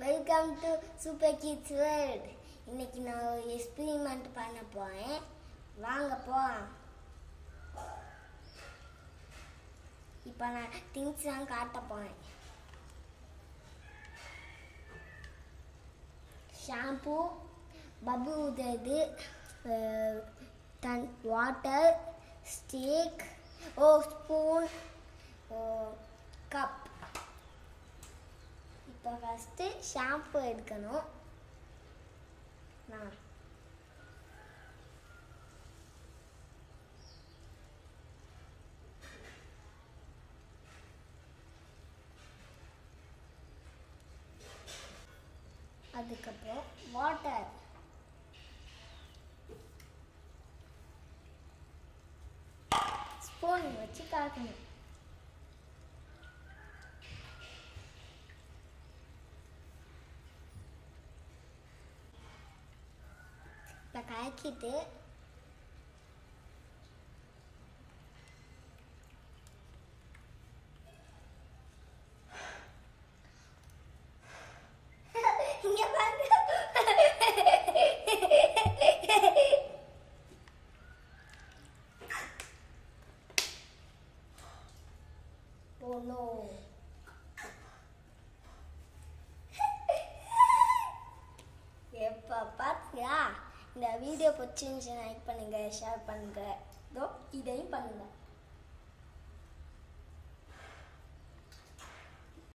Welcome to super kids world இன்னைக்கு நான் ஒரு எக்ஸ்பிரிமெண்ட் பண்ண போறேன் வாங்க போகலாம் இப்போ நான் திங்ஸ்லாம் காட்ட போறேன் ஷாம்பு பபு உதது தன் வாட்டர் ஸ்டேக் ஓ ஸ்பூன் கப் இப்போ ஃபஸ்ட்டு ஷாம்பு எடுக்கணும் நான் அதுக்கப்புறம் வாட்டர் ஸ்பூன் வச்சு காக்கணும் இப்போ கலக்கிட்டு இங்க பாருங்க Oh no. எப்போ பார்த்தியா இந்த வீடியோ பிடிச்சிருந்துச்சு லைக் பண்ணுங்க ஷேர் பண்ணுங்க இதோ இதையும் பண்ணுங்க